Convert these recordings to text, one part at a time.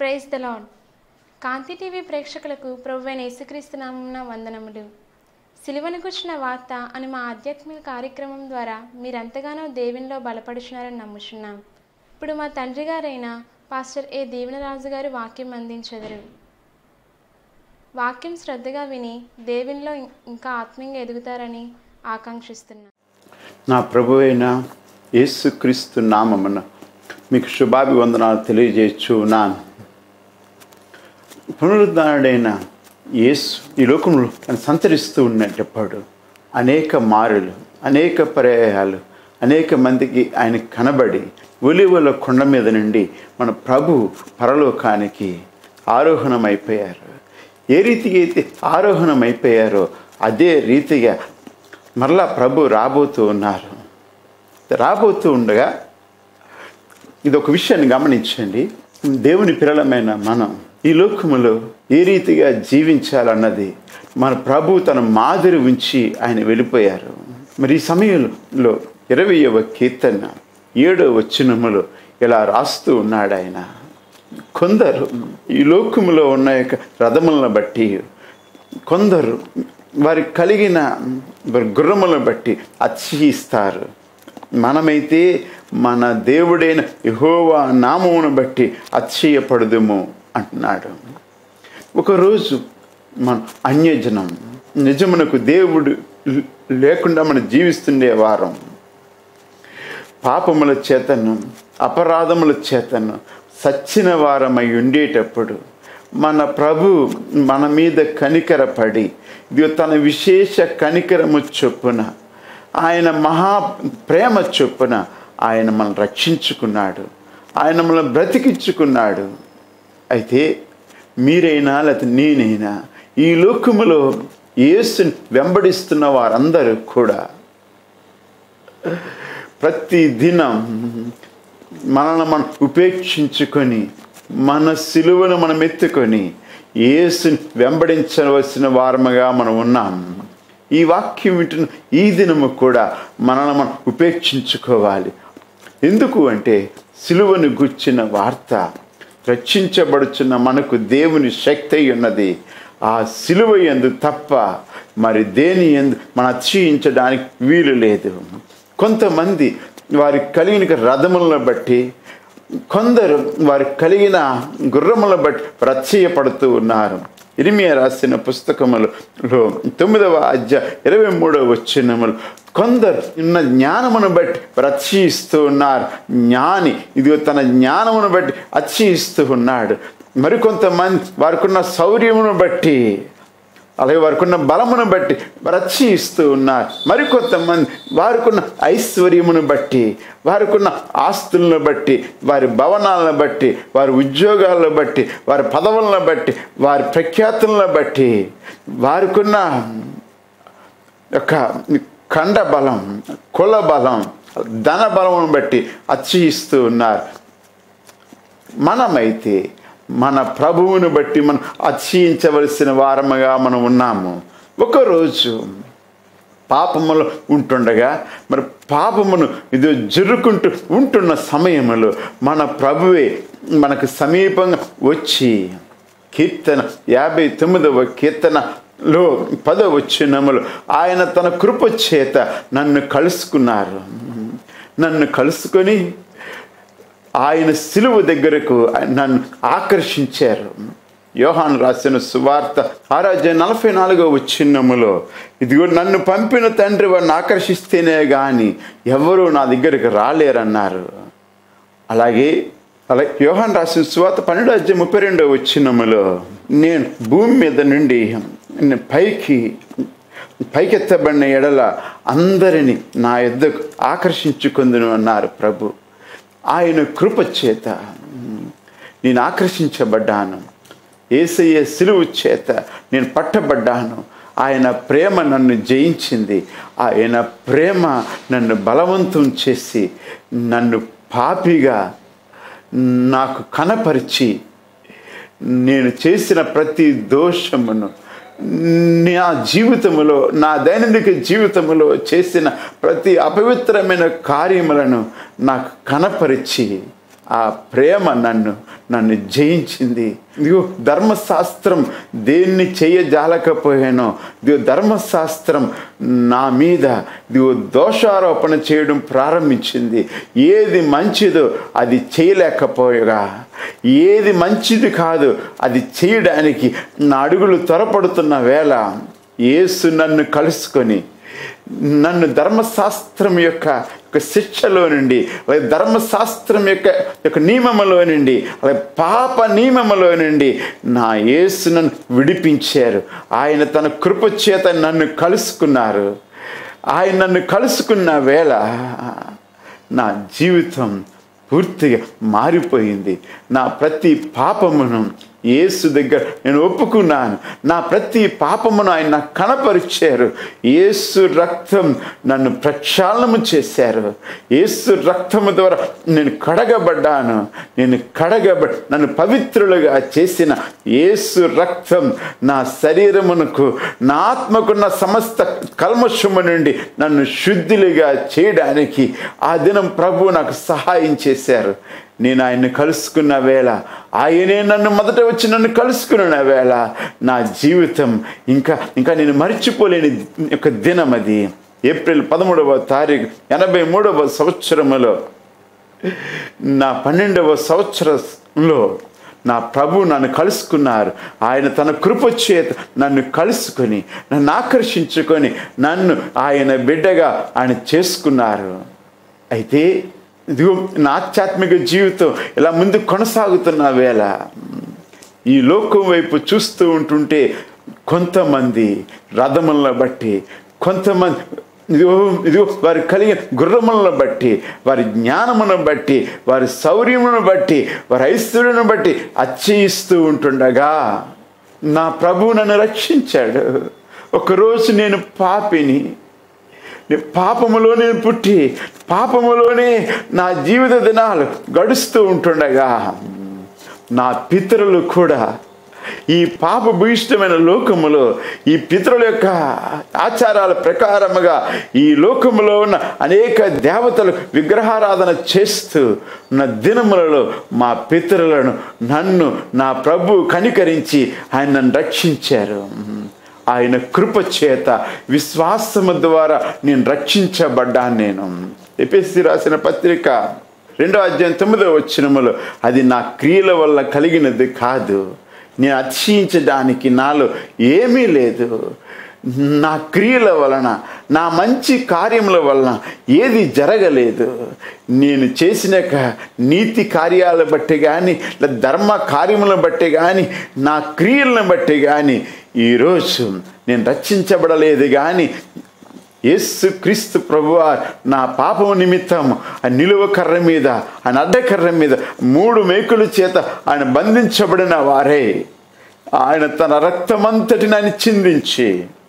praise the lord Kanthi TV ప్రేక్షకులకు ప్రభువైన యేసుక్రీస్తు నామమున వందనములు సిలువను కూర్చున్న వార్త అని మా ఆధ్యాత్మిక కార్యక్రమం ద్వారా మీరంతగానో దేవునిలో బలపడుచున్నారని నమ్ముచున్నాం ఇప్పుడు మా తండ్రి గారైన పాస్టర్ ఏ దీవెనరాజు గారు వాక్యం అందించెదరు వాక్యం శ్రద్ధగా విని దేవునిలో ఇం- ఇంకా ఆత్మీయంగా ఎదుగుతారని ఆకాంక్షిస్తున్నాం నా ప్రభు అయిన యేసుక్రీస్తు నామమున మీకు శుభాభివందనాలు తెలియజేయచ్చు నాను పునరుద్ధరణుడైన యేసు ఈ లోకంలో ఆయన సంచరిస్తూ ఉన్నప్పుడు అనేక మారులు అనేక పర్యాయాలు అనేక మందికి ఆయన కనబడి ఒలివల కొండ మీద నుండి మన ప్రభు పరలోకానికి ఆరోహణమైపోయారు ఏ రీతిగా అయితే ఆరోహణమైపోయారో అదే రీతిగా మరలా ప్రభు రాబోతూ ఉన్నారు రాబోతూ ఉండగా ఇది ఒక విషయాన్ని గమనించండి దేవుని పిల్లలమైన మనం ఈ లోకములో ఏ రీతిగా జీవించాలన్నది మన ప్రభు తన మాదిరి ఉంచి ఆయన వెళ్ళిపోయారు మరి ఈ సమయంలో ఇరవయవ కీర్తన ఏడో వచ్చినములో ఇలా రాస్తూ ఉన్నాడు ఆయన కొందరు ఈ లోకములో ఉన్న యొక్క రథములను బట్టి కొందరు వారికి కలిగిన వారి గుర్రములను బట్టి అతిశయిస్తారు మనమైతే మన దేవుడైన యెహోవా నామమును బట్టి అతిశయపడదుము అంటున్నాడు ఒకరోజు మన అన్యజనం నిజమునకు దేవుడు లేకుండా మనం జీవిస్తుండే వారం పాపముల చేతను అపరాధముల చేతను సచ్చిన వారమై ఉండేటప్పుడు మన ప్రభు మన మీద కనికరపడి ఇది తన విశేష కనికరము చొప్పున ఆయన మహా ప్రేమ చొప్పున ఆయన మనం రక్షించుకున్నాడు ఆయన మనల్ని బ్రతికించుకున్నాడు అయితే మీరైనా లేకపోతే నేనైనా ఈ లోకములో యేసుని వెంబడిస్తున్న వారందరూ కూడా ప్రతి దినం మనల్ని మనం ఉపేక్షించుకొని మన సిలువను మనం ఎత్తుకొని యేసుని వెంబడించవలసిన వారముగా మనం ఉన్నాం ఈ వాక్యం వింటున్న ఈ దినము కూడా మనల్ని మనం ఉపేక్షించుకోవాలి ఎందుకు అంటే సిలువను గుర్చిన వార్త రక్షించబడుచున్న మనకు దేవుని శక్తి అయి ఉన్నది ఆ సిలువ ఎందు తప్ప మరి దేని ఎందు మనం అతిశయించడానికి వీలు లేదు కొంతమంది వారి కలిగిన రథములను బట్టి కొందరు వారి కలిగిన గుర్రములను బట్టి ప్రత్యయపడుతూ ఉన్నారు ఇరిమియ రాసిన పుస్తకములలో తొమ్మిదవ అధ్యాయ ఇరవై మూడవ వచ్చినములు కొందరు ఉన్న జ్ఞానమును బట్టి ప్రత్యయిస్తూ ఉన్నారు జ్ఞాని ఇదిగో తన జ్ఞానమును బట్టి అతిశయిస్తూ ఉన్నాడు మరికొంతమంది వారికున్న శౌర్యమును బట్టి అలాగే వారికున్న బలమును బట్టి రక్షిస్తూ ఉన్నారు మరికొంతమంది వారికున్న ఐశ్వర్యమును బట్టి వారికున్న ఆస్తులను బట్టి వారి భవనాలను బట్టి వారి ఉద్యోగాలను బట్టి వారి పదవులను బట్టి వారి ప్రఖ్యాతులను బట్టి వారికున్న యొక్క ఖండ బలం కుల బలం ధన బలమును బట్టి అతిశయిస్తూ ఉన్నారు మనమైతే మన ప్రభువును బట్టి మనం అతిశయించవలసిన వారముగా మనం ఉన్నాము ఒకరోజు పాపములు ఉంటుండగా మరి పాపమును ఇది జరుకుంటూ ఉంటున్న సమయంలో మన ప్రభువే మనకు సమీపంగా వచ్చి కీర్తన యాభై తొమ్మిదవ కీర్తనలో పదవ వచ్చినములు ఆయన తన కృప చేత నన్ను కలుసుకున్నారు నన్ను కలుసుకొని ఆయన సిలువ దగ్గరకు నన్ను ఆకర్షించారు యోహాను రాసిన సువార్త ఆరాధ్య నలభై నాలుగో వచ్చినములో ఇదిగో నన్ను పంపిన తండ్రి వాడిని ఆకర్షిస్తేనే కానీ ఎవరు నా దగ్గరికి రాలేరన్నారు అలాగే అలాగే యోహాన్ రాసిన సువార్త పన్నెండు అధ్యాయం ముప్పై రెండో వచ్చినములో నేను భూమి మీద నుండి నేను పైకి పైకెత్తబడిన ఎడల అందరినీ నా యుద్ధకు ఆకర్షించుకుందును అన్నారు ప్రభు ఆయన కృప చేత నేను ఆకర్షించబడ్డాను ఏసయ్య సిలువు చేత నేను పట్టబడ్డాను ఆయన ప్రేమ నన్ను జయించింది ఆయన ప్రేమ నన్ను బలవంతం చేసి నన్ను పాపిగా నాకు కనపరిచి నేను చేసిన ప్రతి దోషమును నా జీవితములో నా దైనందిక జీవితములో చేసిన ప్రతి అపవిత్రమైన కార్యములను నాకు కనపరిచి ఆ ప్రేమ నన్ను నన్ను జయించింది ఇదిగో ధర్మశాస్త్రం దేన్ని చేయజాలకపోయానో ఇదిగో ధర్మశాస్త్రం నా మీద ఇదిగో దోషారోపణ చేయడం ప్రారంభించింది ఏది మంచిదో అది చేయలేకపోయగా ఏది మంచిది కాదు అది చేయడానికి నా అడుగులు త్వరపడుతున్న వేళ యేసు నన్ను కలుసుకొని నన్ను ధర్మశాస్త్రం యొక్క యొక్క శిక్షలో నుండి అలాగే ధర్మశాస్త్రం యొక్క యొక్క నియమములో నుండి అలాగే పాప నియమములో నుండి నా యేసు నన్ను విడిపించారు ఆయన తన కృప చేత నన్ను కలుసుకున్నారు ఆయన నన్ను కలుసుకున్న వేళ నా జీవితం పూర్తిగా మారిపోయింది నా ప్రతి పాపమును యేసు దగ్గర నేను ఒప్పుకున్నాను నా ప్రతి పాపమును ఆయన నాకు కనపరిచారు యేసు రక్తం నన్ను ప్రక్షాళనము చేశారు యేసు రక్తము ద్వారా నేను కడగబడ్డాను నేను కడగబ నన్ను పవిత్రులుగా చేసిన యేసు రక్తం నా శరీరమునకు నా ఆత్మకున్న సమస్త కల్మషము నుండి నన్ను శుద్ధిలుగా చేయడానికి ఆ దినం ప్రభు నాకు సహాయం చేశారు నేను ఆయన్ని కలుసుకున్న వేళ ఆయనే నన్ను మొదట వచ్చి నన్ను కలుసుకున్న వేళ నా జీవితం ఇంకా ఇంకా నేను మర్చిపోలేని ఒక దినం అది ఏప్రిల్ పదమూడవ తారీఖు ఎనభై మూడవ సంవత్సరములో నా పన్నెండవ సంవత్సరంలో నా ప్రభు నన్ను కలుసుకున్నారు ఆయన తన కృప చేత నన్ను కలుసుకొని నన్ను ఆకర్షించుకొని నన్ను ఆయన బిడ్డగా ఆయన చేసుకున్నారు అయితే ఇదిగో నా ఆధ్యాత్మిక జీవితం ఇలా ముందు కొనసాగుతున్న వేళ ఈ లోకం వైపు చూస్తూ ఉంటుంటే కొంతమంది రథములను బట్టి కొంతమంది ఇదిగో ఇదిగో వారి కలిగిన గుర్రములను బట్టి వారి జ్ఞానమును బట్టి వారి శౌర్యమును బట్టి వారి ఐశ్వర్యను బట్టి అచ్చయిస్తూ ఉంటుండగా నా ప్రభు నన్ను రక్షించాడు ఒకరోజు నేను పాపిని నేను పాపములో నేను పుట్టి పాపములోనే నా జీవిత దినాలు గడుస్తూ ఉంటుండగా నా పితరులు కూడా ఈ పాప భూయిష్టమైన లోకములో ఈ పితరుల యొక్క ఆచారాల ప్రకారముగా ఈ లోకములో ఉన్న అనేక దేవతలు విగ్రహారాధన చేస్తూ ఉన్న దినములలో మా పితరులను నన్ను నా ప్రభు కనికరించి ఆయన నన్ను రక్షించారు ఆయన కృప చేత విశ్వాసము ద్వారా నేను రక్షించబడ్డాను నేను ఎపిసి రాసిన పత్రిక రెండో అధ్యాయం తొమ్మిదో వచ్చినములో అది నా క్రియల వల్ల కలిగినది కాదు నేను అతిశయించడానికి నాలో ఏమీ లేదు నా క్రియల వలన నా మంచి కార్యముల వలన ఏది జరగలేదు నేను చేసిన క- నీతి కార్యాల బట్టి కానీ ధర్మ కార్యములను బట్టి కానీ నా క్రియలను బట్టి కానీ ఈరోజు నేను రక్షించబడలేదు కానీ యేసు క్రీస్తు ప్రభువా నా పాపము నిమిత్తం ఆ నిలువ కర్ర మీద ఆయన అడ్డకర్ర మీద మూడు మేకుల చేత ఆయన బంధించబడిన వారే ఆయన తన రక్తమంతటిని ఆయన చిందించి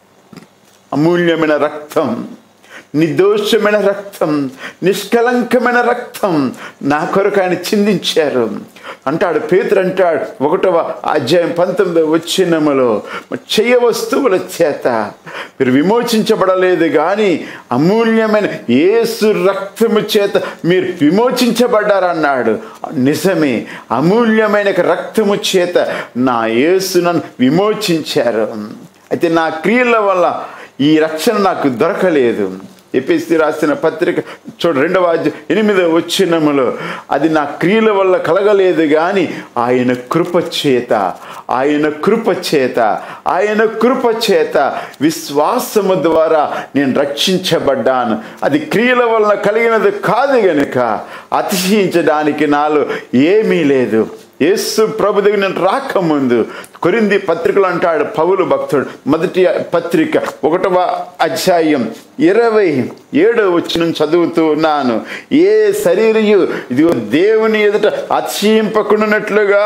అమూల్యమైన రక్తం నిర్దోషమైన రక్తం నిష్కలంకమైన రక్తం నా కొరకు ఆయన చిందించారు అంటాడు పేతురు అంటాడు ఒకటవ అధ్యాయం పంతొమ్మిదవ వచ్చినములో చెయ్య వస్తువుల చేత మీరు విమోచించబడలేదు కానీ అమూల్యమైన యేసు రక్తము చేత మీరు విమోచించబడ్డారన్నాడు నిజమే అమూల్యమైన రక్తము చేత నా యేసు నన్ను విమోచించారు అయితే నా క్రియల వల్ల ఈ రక్షణ నాకు దొరకలేదు ఎపిసి రాసిన పత్రిక చూడ రెండవ అధ్యాయం ఎనిమిదవ వచ్చినములో అది నా క్రియల వల్ల కలగలేదు కానీ ఆయన కృప చేత ఆయన కృప చేత ఆయన కృప చేత విశ్వాసము ద్వారా నేను రక్షించబడ్డాను అది క్రియల వలన కలిగినది కాదు గనుక అతిశయించడానికి నాలో ఏమీ లేదు యేసు ప్రభు దగ్గర నేను రాకముందు కొరింది పత్రికలు అంటాడు పౌలు భక్తుడు మొదటి పత్రిక ఒకటవ అధ్యాయం ఇరవై ఏడవ వచ్చిన చదువుతూ ఉన్నాను ఏ శరీరయు ఇదిగో దేవుని ఎదుట అతిశయింపకుండానట్లుగా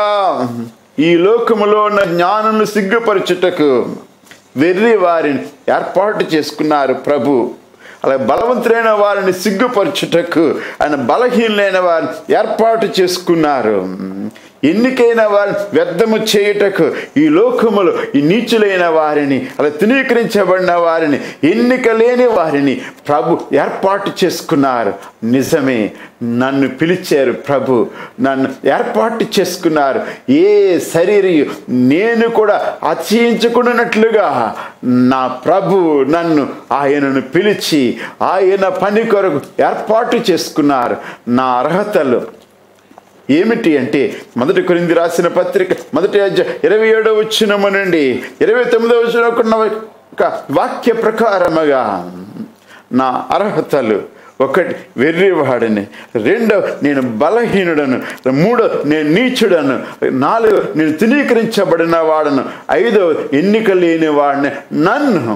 ఈ లోకములో ఉన్న జ్ఞానను సిగ్గుపరచుటకు వెర్రి వారిని ఏర్పాటు చేసుకున్నారు ప్రభు అలాగే బలవంతులైన వారిని సిగ్గుపరచుటకు ఆయన బలహీనులైన వారిని ఏర్పాటు చేసుకున్నారు ఎన్నికైన వారిని వ్యర్థము చేయుటకు ఈ లోకములో ఈ నీచులైన వారిని అలా తునీకరించబడిన వారిని ఎన్నిక లేని వారిని ప్రభు ఏర్పాటు చేసుకున్నారు నిజమే నన్ను పిలిచారు ప్రభు నన్ను ఏర్పాటు చేసుకున్నారు ఏ శరీరి నేను కూడా అతిశయించుకున్నట్లుగా నా ప్రభు నన్ను ఆయనను పిలిచి ఆయన పని కొరకు ఏర్పాటు చేసుకున్నారు నా అర్హతలు ఏమిటి అంటే మొదటి కొరింది రాసిన పత్రిక మొదటి అధ్యాయం ఇరవై ఏడవ వచ్చినము నుండి ఇరవై తొమ్మిదవ వచ్చిన ఒక వాక్య ప్రకారముగా నా అర్హతలు ఒకటి వెర్రివాడని రెండో నేను బలహీనుడను మూడో నేను నీచుడను నాలుగో నేను తునీకరించబడిన వాడను ఐదో ఎన్నిక లేని వాడిని నన్ను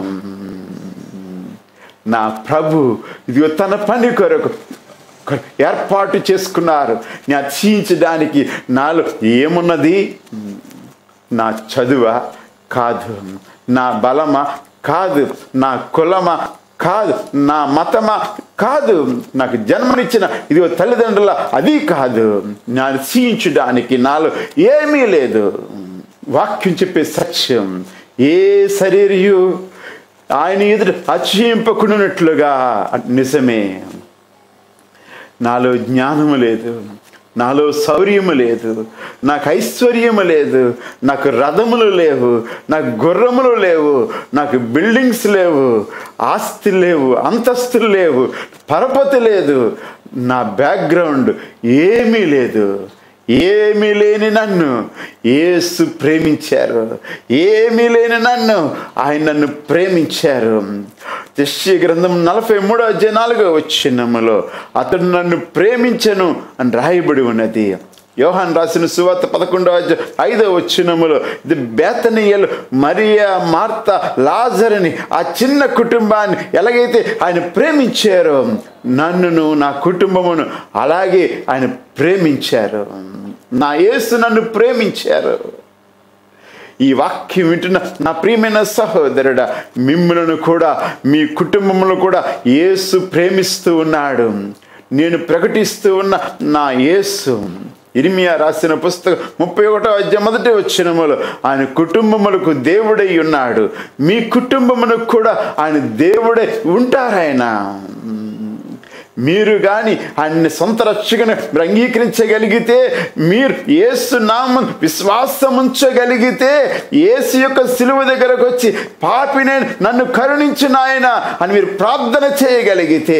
నా ప్రభు ఇదిగో తన పని కొరకు ఏర్పాటు చేసుకున్నారు నేను అతిశయించడానికి నాలో ఏమున్నది నా చదువా కాదు నా బలమా కాదు నా కులమా కాదు నా మతమా కాదు నాకు జన్మనిచ్చిన ఇదిగో తల్లిదండ్రుల అది కాదు నా అతిశయించడానికి నాలో ఏమీ లేదు వాక్యం చెప్పే సత్యం ఏ శరీరయు ఆయన ఎదురు అతిశయింపకున్నట్లుగా నిజమే నాలో జ్ఞానము లేదు నాలో శౌర్యము లేదు నాకు ఐశ్వర్యము లేదు నాకు రథములు లేవు నాకు గుర్రములు లేవు నాకు బిల్డింగ్స్ లేవు ఆస్తి లేవు అంతస్తులు లేవు పరపతి లేదు నా బ్యాక్గ్రౌండ్ ఏమీ లేదు ఏమీ లేని నన్ను ఏసు ప్రేమించారు ఏమీ లేని నన్ను ఆయన నన్ను ప్రేమించారు యశ్య గ్రంథం నలభై మూడో అధ్యాయ నాలుగో వచ్చినములో అతడు నన్ను ప్రేమించను అని రాయబడి ఉన్నది యోహాన్ రాసిన సువార్త పదకొండవ అధ్యాయం ఐదో వచ్చినములో ఇది బేతనీయలు మరియా మార్త లాజరని ఆ చిన్న కుటుంబాన్ని ఎలాగైతే ఆయన ప్రేమించారో నన్నును నా కుటుంబమును అలాగే ఆయన ప్రేమించారు నా యేసు నన్ను ప్రేమించారు ఈ వాక్యం వింటున్న నా ప్రియమైన సహోదరుడా మిమ్మలను కూడా మీ కుటుంబములను కూడా యేసు ప్రేమిస్తూ ఉన్నాడు నేను ప్రకటిస్తూ ఉన్న నా యేసు ఇరిమియా రాసిన పుస్తకం ముప్పై ఒకటో అధ్యాయం మొదటి వచ్చినములో ఆయన కుటుంబములకు దేవుడై ఉన్నాడు మీ కుటుంబములకు కూడా ఆయన దేవుడై ఉంటారాయన మీరు కానీ ఆయన్ని సొంత రక్షకుని మీరు అంగీకరించగలిగితే మీరు ఏసు నామం విశ్వాసం ఉంచగలిగితే ఏసు యొక్క సిలువ దగ్గరకు వచ్చి పాపినే నన్ను కరుణించు నాయన అని మీరు ప్రార్థన చేయగలిగితే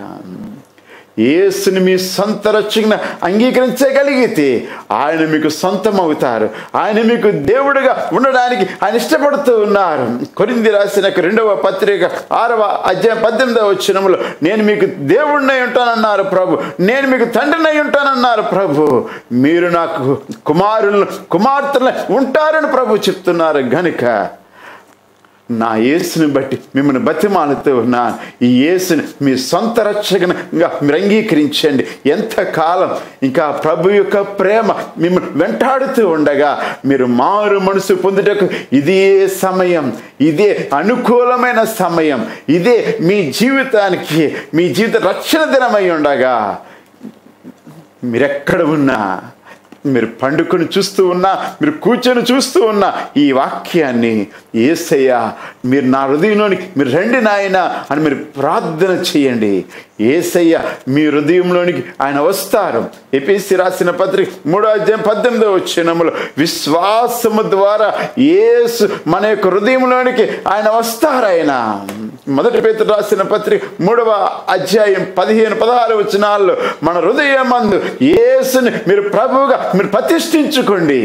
యేసుని మీ సొంత రక్షణ అంగీకరించగలిగితే ఆయన మీకు సొంతం అవుతారు ఆయన మీకు దేవుడుగా ఉండడానికి ఆయన ఇష్టపడుతూ ఉన్నారు కొరింది రాసిన రెండవ పత్రిక ఆరవ అధ్యాయం పద్దెనిమిదవ వచ్చినములో నేను మీకు దేవుడినై ఉంటానన్నారు ప్రభు నేను మీకు తండ్రినై ఉంటానన్నారు ప్రభు మీరు నాకు కుమారులను కుమార్తెలు ఉంటారని ప్రభు చెప్తున్నారు గనుక నా యేసుని బట్టి మిమ్మల్ని బతిమాలుతూ ఉన్నా ఈ యేసుని మీ సొంత రక్షకగా మీరు అంగీకరించండి ఎంతకాలం ఇంకా ప్రభు యొక్క ప్రేమ మిమ్మల్ని వెంటాడుతూ ఉండగా మీరు మారు మనసు పొందుటకు ఇదే సమయం ఇదే అనుకూలమైన సమయం ఇదే మీ జీవితానికి మీ జీవిత రక్షణ దినమై ఉండగా మీరెక్కడ ఉన్నా మీరు పండుకొని చూస్తూ ఉన్నా మీరు కూర్చొని చూస్తూ ఉన్నా ఈ వాక్యాన్ని ఏసయ్య మీరు నా హృదయంలోనికి మీరు రండి నాయన అని మీరు ప్రార్థన చేయండి ఏసయ్య మీ హృదయంలోనికి ఆయన వస్తారు ఎపిసి రాసిన పత్రిక మూడో అధ్యాయం పద్దెనిమిదో వచ్చినములో విశ్వాసము ద్వారా ఏసు మన యొక్క హృదయంలోనికి ఆయన వస్తారు ఆయన మొదటి పేతురు రాసిన పత్రిక మూడవ అధ్యాయం పదిహేను పదహారు వచనాల్లో మన హృదయం మందు యేసుని మీరు ప్రభువుగా మీరు ప్రతిష్ఠించుకోండి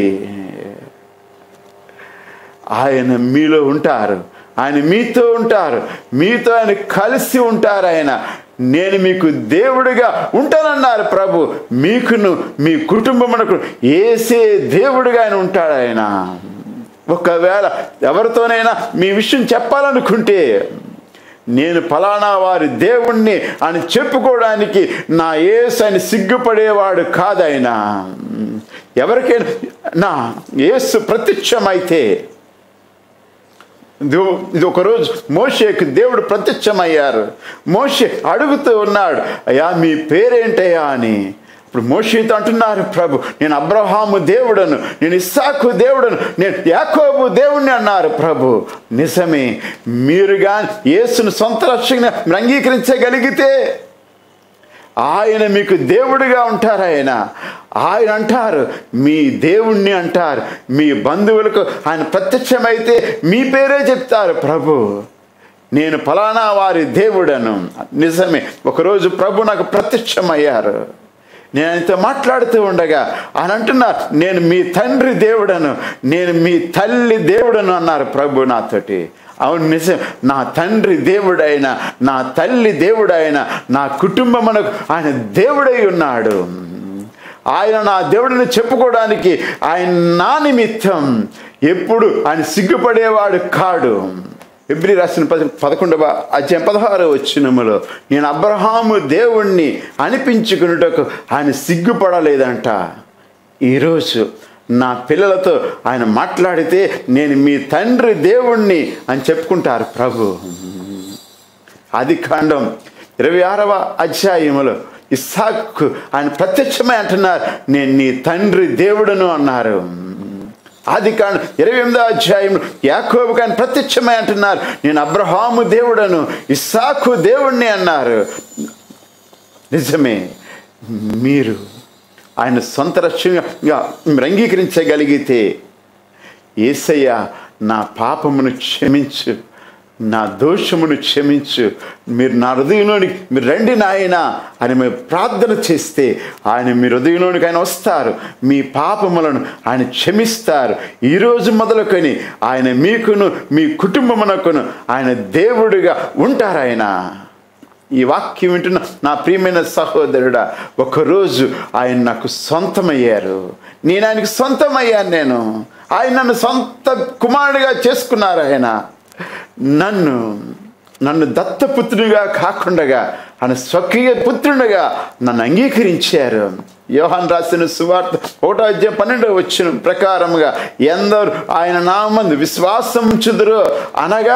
ఆయన మీలో ఉంటారు ఆయన మీతో ఉంటారు మీతో ఆయన కలిసి ఉంటారు ఆయన నేను మీకు దేవుడిగా ఉంటానన్నారు ప్రభు మీకును మీ కుటుంబమునకు ఏసే దేవుడిగా ఆయన ఉంటాడు ఆయన ఒకవేళ ఎవరితోనైనా మీ విషయం చెప్పాలనుకుంటే నేను ఫలానా వారి దేవుణ్ణి అని చెప్పుకోవడానికి నా ఏసు ఆయన సిగ్గుపడేవాడు కాదాయన ఎవరికైనా నా ఏసు ప్రత్యక్షమైతే దో- ఇది ఒకరోజు మోషేకు దేవుడు ప్రత్యక్షమయ్యారు మోషే అడుగుతూ ఉన్నాడు అయ్యా మీ పేరేంటయ్యా అని ఇప్పుడు మోషితో అంటున్నారు ప్రభు నేను అబ్రహాము దేవుడను నేను ఇస్సాకు దేవుడను నేను యాకోబు దేవుణ్ణి అన్నారు ప్రభు నిజమే మీరుగా యేసును సొంత రక్షణ మీరు అంగీకరించగలిగితే ఆయన మీకు దేవుడిగా ఉంటారు ఆయన ఆయన అంటారు మీ దేవుణ్ణి అంటారు మీ బంధువులకు ఆయన ప్రత్యక్షమైతే మీ పేరే చెప్తారు ప్రభు నేను ఫలానా వారి దేవుడను నిజమే ఒకరోజు ప్రభు నాకు ప్రత్యక్షమయ్యారు నేను ఆయనతో మాట్లాడుతూ ఉండగా ఆయన అంటున్నారు నేను మీ తండ్రి దేవుడను నేను మీ తల్లి దేవుడను అన్నారు ప్రభు నాతోటి అవును నిజం నా తండ్రి దేవుడైన నా తల్లి దేవుడైన నా కుటుంబమునకు ఆయన దేవుడై ఉన్నాడు ఆయన నా దేవుడిని చెప్పుకోవడానికి ఆయన నా నిమిత్తం ఎప్పుడు ఆయన సిగ్గుపడేవాడు కాడు ఎబ్రి రాసిన పద పదకొండవ అధ్యాయం పదహారు వచ్చినములో నేను అబ్రహాము దేవుణ్ణి అనిపించుకున్నటకు ఆయన సిగ్గుపడలేదంట ఈరోజు నా పిల్లలతో ఆయన మాట్లాడితే నేను మీ తండ్రి దేవుణ్ణి అని చెప్పుకుంటారు ప్రభు ఆది కాండం ఇరవై ఆరవ అధ్యాయములో ఇస్సాకు ఆయన ప్రత్యక్షమే అంటున్నారు నేను నీ తండ్రి దేవుడను అన్నారు ఆది కాండం ఇరవై ఎనిమిదో అధ్యాయం యాకోబుకి ఆయన ప్రత్యక్షమే అంటున్నారు నేను అబ్రహాము దేవుడను ఇస్సాకు దేవుణ్ణి అన్నారు నిజమే మీరు ఆయన సొంత రక్షణగా మీరు అంగీకరించగలిగితే ఏసయ్య నా పాపమును క్షమించు నా దోషమును క్షమించు మీరు నా హృదయంలోనికి మీరు రండి నాయన అని మీరు ప్రార్థన చేస్తే ఆయన మీ హృదయంలోనికి ఆయన వస్తారు మీ పాపములను ఆయన క్షమిస్తారు ఈరోజు మొదలుకొని ఆయన మీకును మీ కుటుంబమునకును ఆయన దేవుడిగా ఉంటారు ఆయన ఈ వాక్యం వింటున్న నా ప్రియమైన సహోదరుడా ఒకరోజు ఆయన నాకు సొంతమయ్యారు నేను ఆయనకు సొంతమయ్యాను నేను ఆయన నన్ను సొంత కుమారుడిగా చేసుకున్నారు ఆయన నన్ను నన్ను దత్తపుత్రునిగా కాకుండా ఆయన స్వకీయ పుత్రునిగా నన్ను అంగీకరించారు యోహాన్ రాసిన సువార్త ఒకటో అధ్యాయం పన్నెండవ వచ్చిన ప్రకారముగా ఎందరు ఆయన నామందు విశ్వాసం ఉంచుదురు అనగా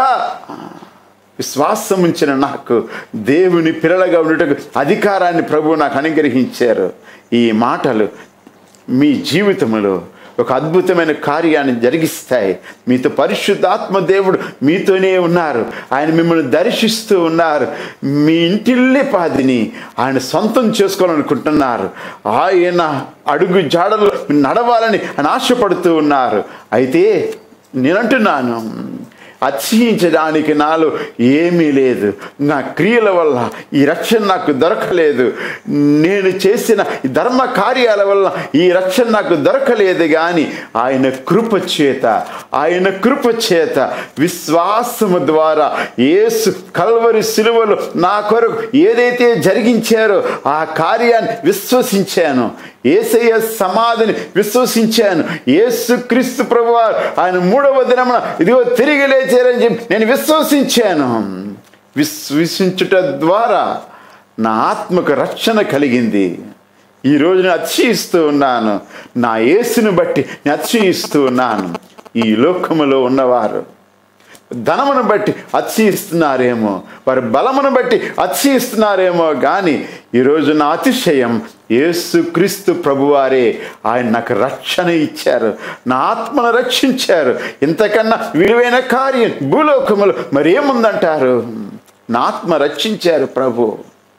విశ్వాసం ఉంచిన నాకు దేవుని పిల్లలుగా ఉండటకు అధికారాన్ని ప్రభువు నాకు అనుగ్రహించారు ఈ మాటలు మీ జీవితంలో ఒక అద్భుతమైన కార్యాన్ని జరిగిస్తాయి మీతో పరిశుద్ధాత్మ దేవుడు మీతోనే ఉన్నారు ఆయన మిమ్మల్ని దర్శిస్తూ ఉన్నారు మీ ఇంటిల్లే పాదిని ఆయన సొంతం చేసుకోవాలనుకుంటున్నారు ఆయన అడుగు జాడలో నడవాలని ఆయన ఆశపడుతూ ఉన్నారు అయితే నేనంటున్నాను అతిశయించడానికి నాలో ఏమీ లేదు నా క్రియల వల్ల ఈ రక్షణ నాకు దొరకలేదు నేను చేసిన ఈ ధర్మ కార్యాల వల్ల ఈ రక్షణ నాకు దొరకలేదు కానీ ఆయన కృప చేత ఆయన కృప చేత విశ్వాసము ద్వారా యేసు కల్వరి సిలువలు నా కొరకు ఏదైతే జరిగించారో ఆ కార్యాన్ని విశ్వసించాను ఏసయ్య సమాధిని విశ్వసించాను యేసు క్రీస్తు ప్రభువారు ఆయన మూడవ దినమున ఇదిగో తిరిగి లేచారని చెప్పి నేను విశ్వసించాను విశ్వసించుట ద్వారా నా ఆత్మకు రక్షణ కలిగింది ఈ రోజు నేను అతిశయిస్తూ ఉన్నాను నా యేసుని బట్టి నేను అతిశయిస్తూ ఉన్నాను ఈ లోకములో ఉన్నవారు ధనమును బట్టి అతిశయిస్తున్నారేమో వారి బలమును బట్టి అతిశయిస్తున్నారేమో కానీ ఈరోజు నా అతిశయం యేసు క్రీస్తు ప్రభువారే ఆయన నాకు రక్షణ ఇచ్చారు నా ఆత్మను రక్షించారు ఇంతకన్నా విలువైన కార్యం భూలోకములు మరేముందంటారు నా ఆత్మ రక్షించారు ప్రభు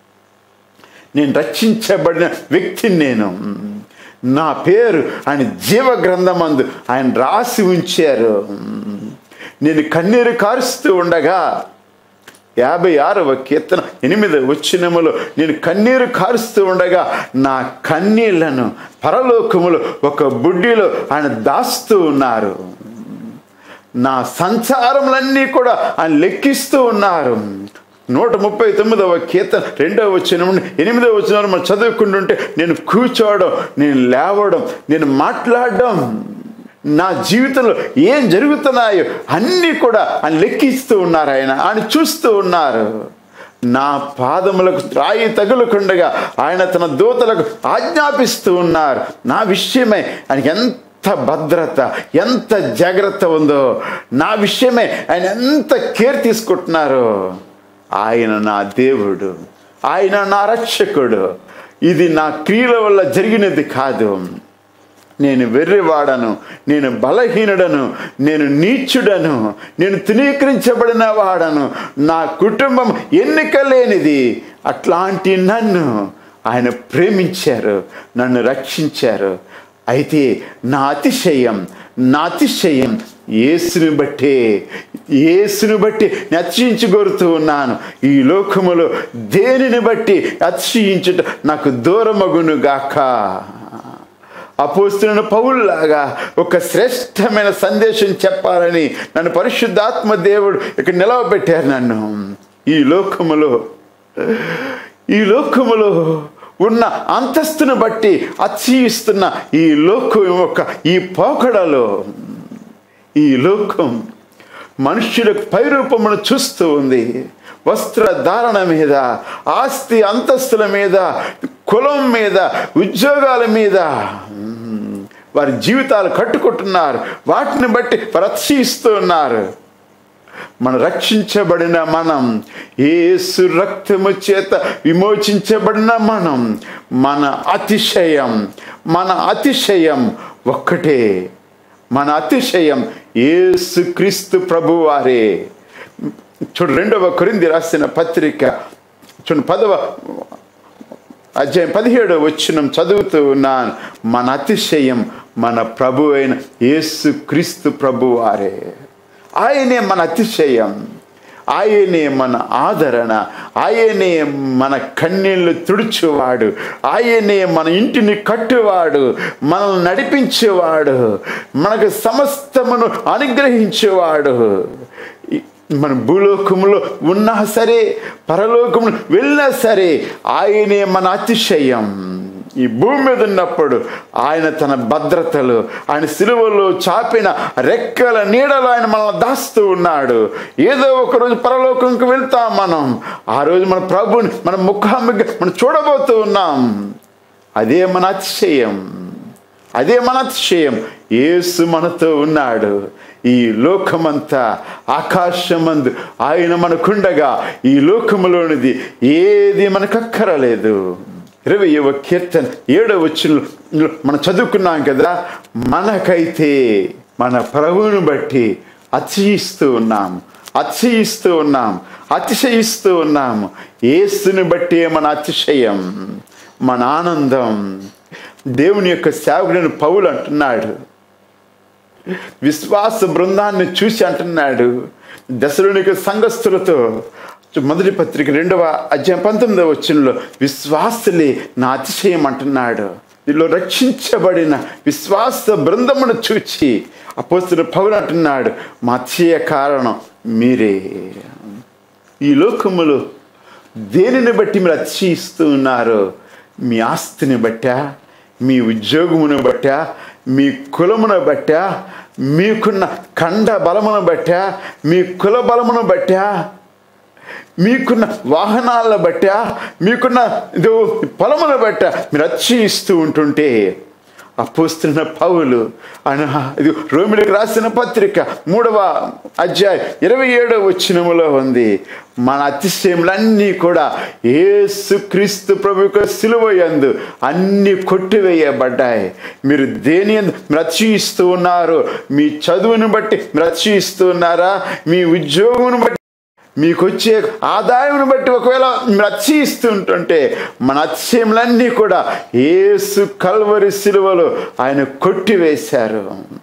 నేను రక్షించబడిన వ్యక్తిని నేను నా పేరు ఆయన జీవ గ్రంథమందు ఆయన రాసి ఉంచారు నేను కన్నీరు కారుస్తూ ఉండగా యాభై ఆరవ కీర్తన ఎనిమిది వచ్చినములో నేను కన్నీరు కారుస్తూ ఉండగా నా కన్నీళ్లను పరలోకములో ఒక బుడ్డిలో ఆయన దాస్తూ ఉన్నారు నా సంచారములన్నీ కూడా ఆయన లెక్కిస్తూ ఉన్నారు నూట ముప్పై తొమ్మిదవ కీర్తన రెండవ వచ్చిన ఎనిమిదవ వచ్చిన మనం చదువుకుంటుంటే నేను కూర్చోవడం నేను లేవడం నేను మాట్లాడడం నా జీవితంలో ఏం జరుగుతున్నాయో అన్నీ కూడా ఆయన లెక్కిస్తూ ఉన్నారు ఆయన ఆయన చూస్తూ ఉన్నారు నా పాదములకు రాయి తగులకుండగా ఆయన తన దూతలకు ఆజ్ఞాపిస్తూ ఉన్నారు నా విషయమై ఆయనకి ఎంత భద్రత ఎంత జాగ్రత్త ఉందో నా విషయమే ఆయన ఎంత కేర్ తీసుకుంటున్నారో ఆయన నా దేవుడు ఆయన నా రక్షకుడు ఇది నా క్రియల వల్ల జరిగినది కాదు నేను వెర్రివాడను నేను బలహీనుడను నేను నీచుడను నేను తునీకరించబడిన వాడను నా కుటుంబం ఎన్నిక లేనిది అట్లాంటి నన్ను ఆయన ప్రేమించారు నన్ను రక్షించారు అయితే నా అతిశయం నా అతిశయం యేసుని బట్టే యేసుని బట్టి నేను అతిశయించగోరుతూ ఉన్నాను ఈ లోకములో దేనిని బట్టి అతిశయించుట నాకు దూరమగును గాక అపోస్తున్న పౌల్లాగా ఒక శ్రేష్టమైన సందేశం చెప్పాలని నన్ను పరిశుద్ధాత్మ దేవుడు ఇక్కడ నిలవబెట్టారు నన్ను ఈ లోకములో ఈ లోకములో ఉన్న అంతస్తును బట్టి అతిశయిస్తున్న ఈ లోకం యొక్క ఈ పోకడలో ఈ లోకం మనుష్యుల పైరూపమును చూస్తూ ఉంది వస్త్రధారణ మీద ఆస్తి అంతస్తుల మీద కులం మీద ఉద్యోగాల మీద మ్, వారి జీవితాలు కట్టుకుంటున్నారు వాటిని బట్టి ప్రదర్శిస్తూ ఉన్నారు మన రక్షించబడిన మనం ఏసు రక్తము చేత విమోచించబడిన మనం మన అతిశయం మన అతిశయం ఒక్కటే మన అతిశయం ఏసు క్రీస్తు ప్రభువారే చూడు రెండవ కొరింది రాసిన పత్రిక చూడు పదవ అధ్యాయం పదిహేడు వచ్చిన చదువుతూ ఉన్నాను మన అతిశయం మన ప్రభు అయిన యేసు క్రీస్తు ప్రభువారే ఆయనే మన అతిశయం ఆయనే మన ఆదరణ ఆయనే మన కన్నీళ్లు తుడుచువాడు ఆయనే మన ఇంటిని కట్టువాడు మనల్ని నడిపించేవాడు మనకు సమస్తమును అనుగ్రహించేవాడు ఈ- మన భూలోకములో ఉన్నా సరే పరలోకములు వెళ్ళినా సరే ఆయనే మన అతిశయం ఈ భూమి మీద ఉన్నప్పుడు ఆయన తన భద్రతలు ఆయన సిలువలో చాపిన రెక్కల నీడలో ఆయన మనల్ని దాస్తూ ఉన్నాడు ఏదో ఒక రోజు పరలోకంకి వెళ్తాం మనం ఆ రోజు మన ప్రభుని మన ముఖాముఖి మనం చూడబోతూ ఉన్నాం అదే మన అతిశయం అదే మన అతిశయం యేసు మనతో ఉన్నాడు ఈ లోకమంతా ఆకాశమందు ఆయన మనకుండగా ఈ లోకములోనిది ఏది మనకు అక్కరలేదు ఇరవయవ కీర్తన ఏడవ వచ్చిన మనం చదువుకున్నాం కదా మనకైతే మన ప్రభువును బట్టి అతిశయిస్తూ ఉన్నాం అతిశయిస్తూ ఉన్నాం అతిశయిస్తూ ఉన్నాము ఏసుని బట్టి మన అతిశయం మన ఆనందం దేవుని యొక్క సేవకుడైన పౌలు అంటున్నాడు విశ్వాస బృందాన్ని చూసి అంటున్నాడు దశలోనిక సంఘస్థులతో మొదటి పత్రిక రెండవ అధ్యాయం పంతొమ్మిదవ వచ్చినలో విశ్వాసులే నా అతిశయం అంటున్నాడు దీనిలో రక్షించబడిన విశ్వాస బృందమును చూచి అపోస్తున్న పౌలు అంటున్నాడు మా అతిశయ కారణం మీరే ఈ లోకములో దేనిని బట్టి మీరు అతిశయిస్తూ ఉన్నారు మీ ఆస్తిని బట్టా మీ ఉద్యోగమును బట్టా మీ కులమును బట్టా మీకున్న కండ బలమును బట్టా మీ కుల బలమును బట్టా మీకున్న వాహనాలను బట్టా మీకున్న ఇదో పొలమును బట్ట మీరు అతిశయిస్తూ ఉంటుంటే అపోస్తున్న పౌలు ఆయన ఇది రోమిలకు రాసిన పత్రిక మూడవ అధ్యాయం ఇరవై ఏడవ వచ్చినములో ఉంది మన అతిశయములన్నీ కూడా ఏసు క్రీస్తు ప్రభు యొక్క సిలువ యందు అన్ని కొట్టివేయబడ్డాయి మీరు దేని యందు మీరు అతిశయిస్తూ ఉన్నారు మీ చదువుని బట్టి మీరు అతిశయిస్తూ ఉన్నారా మీ ఉద్యోగమును బట్టి మీకు వచ్చే ఆదాయం బట్టి ఒకవేళ మీరు అతిశయిస్తుంటుంటే మన అతిశయములన్నీ కూడా ఏసు కల్వరి సిలువలో ఆయన కొట్టివేశారు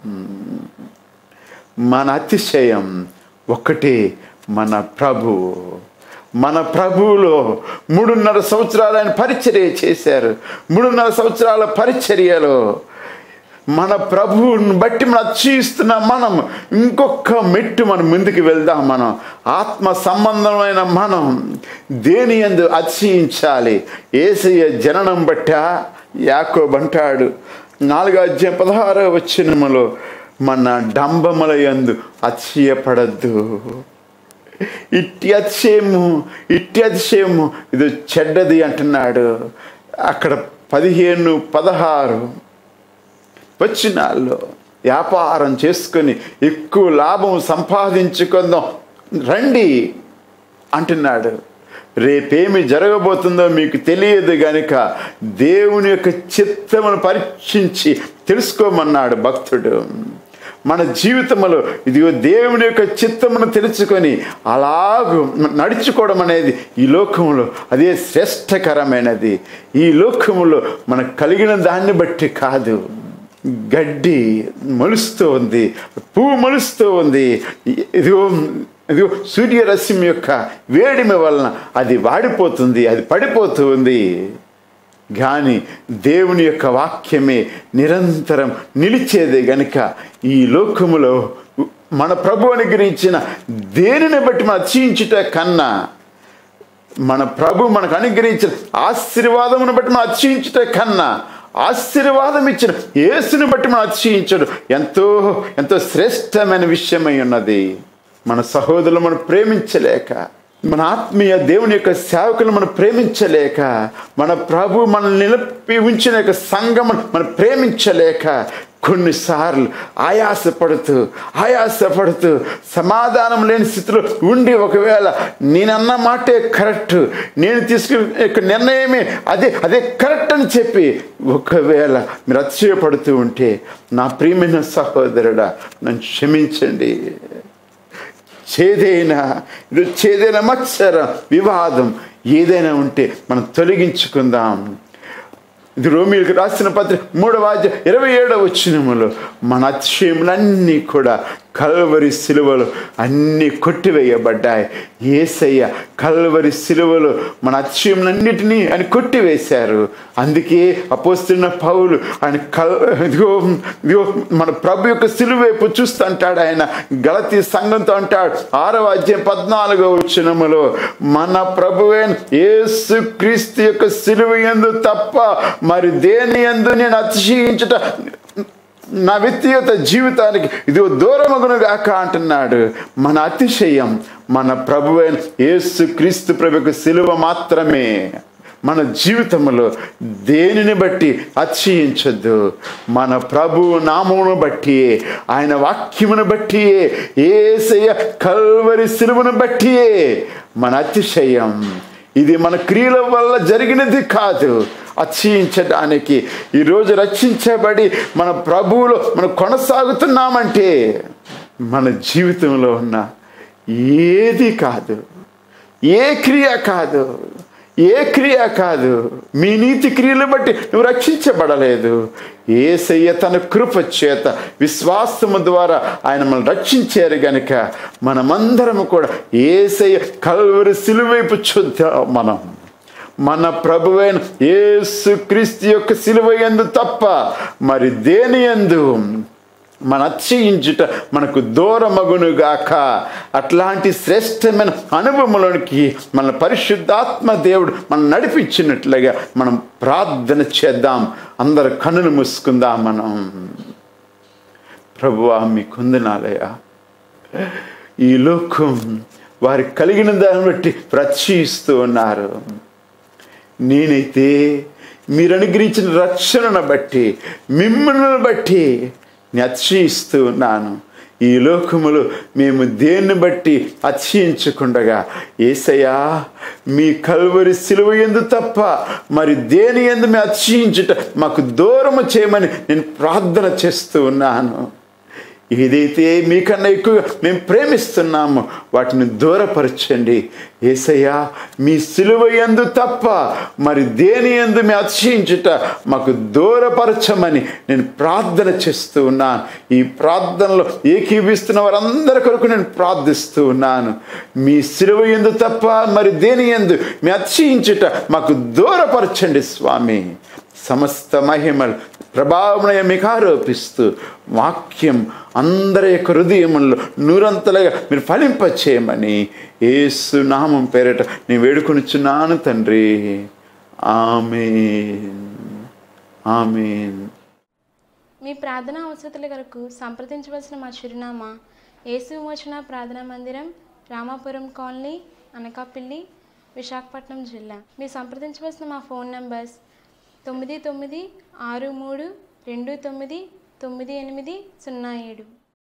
మన అతిశయం ఒకటి మన ప్రభువు మన ప్రభువులో మూడున్నర సంవత్సరాలు ఆయన పరిచర్య చేశారు మూడున్నర సంవత్సరాల పరిచర్యలో మన ప్రభువుని బట్టి మనం అతిశయిస్తున్న మనం ఇంకొక మెట్టు మనం ముందుకు వెళ్దాం మనం ఆత్మ సంబంధమైన మనం దేని ఎందు అతిశయించాలి ఏసయ్య జననం బట్టా యాకోబ్ అంటాడు నాలుగో అధ్యాయం పదహారో వచ్చినములో మన డంబముల యందు అతిశయపడద్దు ఇట్టి అతిశయము ఇట్టి అతిశయము ఇది చెడ్డది అంటున్నాడు అక్కడ పదిహేను పదహారు వచ్చినాల్లో వ్యాపారం చేసుకొని ఎక్కువ లాభం సంపాదించుకుందాం రండి అంటున్నాడు రేపేమి జరగబోతుందో మీకు తెలియదు గనుక దేవుని యొక్క చిత్తమును పరీక్షించి తెలుసుకోమన్నాడు భక్తుడు మన జీవితంలో ఇదిగో దేవుని యొక్క చిత్తమును తెలుసుకొని అలాగూ నడుచుకోవడం అనేది ఈ లోకంలో అదే శ్రేష్టకరమైనది ఈ లోకములో మనకు కలిగిన దాన్ని బట్టి కాదు గడ్డి మొలుస్తూ ఉంది పువ్వు మొలుస్తూ ఉంది ఇదిగో ఇదిగో సూర్యరశ్మి యొక్క వేడిమి వలన అది వాడిపోతుంది అది పడిపోతూ ఉంది కానీ దేవుని యొక్క వాక్యమే నిరంతరం నిలిచేదే గనుక ఈ లోకములో మన ప్రభు అనుగ్రహించిన దేనిని బట్టి మనం అతిశయించుట కన్నా మన ప్రభు మనకు అనుగ్రహించిన ఆశీర్వాదమును బట్టి మనం అతిశయించుట కన్నా ఆశీర్వాదం ఇచ్చిన యేసుని బట్టి మనం అతిశయించడు ఎంతో ఎంతో శ్రేష్టమైన విషయమై ఉన్నది మన సహోదరులు మనం ప్రేమించలేక మన ఆత్మీయ దేవుని యొక్క సేవకులు మనం ప్రేమించలేక మన ప్రభు మనల్ని నిలిపి ఉంచిన యొక్క సంఘం మనం ప్రేమించలేక కొన్నిసార్లు ఆయాసపడుతూ ఆయాసపడుతూ సమాధానం లేని స్థితిలో ఉండి ఒకవేళ నేనన్న మాటే కరెక్ట్ నేను తీసుకున్న యొక్క నిర్ణయమే అదే అదే కరెక్ట్ అని చెప్పి ఒకవేళ మీరు అతిశయపడుతూ ఉంటే నా ప్రియమైన సహోదరుడా నన్ను క్షమించండి చేదైన ఇది చేదైన మత్సర వివాదం ఏదైనా ఉంటే మనం తొలగించుకుందాం ఇది రోమిలకు రాసిన పత్రిక మూడవ అధ్యాయం ఇరవై ఏడవ వచ్చినములో మన అతిశయములన్నీ కూడా కల్వరి సిలువలు అన్నీ కొట్టివేయబడ్డాయి ఏసయ్య కల్వరి సిలువలు మన అతిశయములన్నిటినీ ఆయన కొట్టివేశారు అందుకే అపోస్తున్న పౌలు ఆయన కల్ ఇదిగో ఇదిగో మన ప్రభు యొక్క సిలువ వైపు చూస్తూ అంటాడు ఆయన గలతీ సంఘంతో అంటాడు ఆరవ అధ్యాయం పద్నాలుగో వచ్చినములో మన ప్రభువైన యేసు క్రీస్తు యొక్క సిలువ ఎందు తప్ప మరి దేని ఎందు నేను అతిశయించుట నా వ్యక్తిగత జీవితానికి ఇది దూరమగును గాక అంటున్నాడు మన అతిశయం మన ప్రభువైన యేసు క్రీస్తు ప్రభుకు సిలువ మాత్రమే మన జీవితంలో దేనిని బట్టి అతిశయించొద్దు మన ప్రభు నామమును బట్టి ఆయన వాక్యమును బట్టి ఏసయ్య కల్వరి సిలువను బట్టి మన అతిశయం ఇది మన క్రియల వల్ల జరిగినది కాదు అతిశయించడానికి ఈరోజు రక్షించబడి మన ప్రభువులో మనం కొనసాగుతున్నామంటే మన జీవితంలో ఉన్న ఏది కాదు ఏ క్రియ కాదు ఏ క్రియ కాదు మీ నీతి క్రియలు బట్టి నువ్వు రక్షించబడలేదు ఏసయ్య తన కృప చేత విశ్వాసము ద్వారా ఆయన మనల్ని రక్షించారు గనుక మనమందరము కూడా ఏసయ్య కల్వరి సిలువైపు చూద్దాం మనం మన ప్రభువైన యేసు క్రీస్తు యొక్క సిలువ ఎందు తప్ప మరి దేని ఎందు మన అతిశయించుట మనకు దూరమగునుగాక అట్లాంటి శ్రేష్టమైన అనుభవంలోనికి మన పరిశుద్ధాత్మ దేవుడు మనం నడిపించినట్లుగా మనం ప్రార్థన చేద్దాం అందరు కన్నులు మూసుకుందాం మనం ప్రభువా మీ కుందనాలయ ఈ లోకం వారి కలిగిన దాన్ని బట్టి ప్రచయిస్తూ ఉన్నారు నేనైతే మీరు అనుగ్రహించిన రక్షణను బట్టి మిమ్మల్ని బట్టి నేను అతిశయిస్తూ ఉన్నాను ఈ లోకములో మేము దేన్ని బట్టి అతిశయించకుండగా ఏసయ్యా మీ కల్వరి సిలువ ఎందు తప్ప మరి దేని ఎందు మేము అతిశయించుట మాకు దూరము చేయమని నేను ప్రార్థన చేస్తూ ఉన్నాను ఏదైతే మీకన్నా ఎక్కువ మేము ప్రేమిస్తున్నామో వాటిని దూరపరచండి ఏసయ్యా మీ సిలువ ఎందు తప్ప మరి దేని ఎందు మీ అతిశయించుట మాకు దూరపరచమని నేను ప్రార్థన చేస్తూ ఉన్నాను ఈ ప్రార్థనలో ఏకీభిస్తున్న వారందరి కొరకు నేను ప్రార్థిస్తూ ఉన్నాను మీ సిలువ ఎందు తప్ప మరి దేని ఎందు మీ అతిశయించుట మాకు దూరపరచండి స్వామి సమస్త మహిమలు ప్రభావమయ మీకు ఆరోపిస్తూ వాక్యం అందరి యొక్క హృదయముల్లో నూరంతలుగా మీరు ఫలింపచేయమని ఏసు నామం పేరట నేను వేడుకొనిచున్నాను తండ్రి ఆమెన్ ఆమెన్ మీ ప్రార్థన అవసరతల కొరకు సంప్రదించవలసిన మా చిరునామా యేసు విమోచన ప్రార్థనా మందిరం రామాపురం కాలనీ అనకాపల్లి విశాఖపట్నం జిల్లా మీరు సంప్రదించవలసిన మా ఫోన్ నంబర్స్ తొమ్మిది తొమ్మిది ఆరు మూడు రెండు తొమ్మిది తొమ్మిది ఎనిమిది సున్నా ఏడు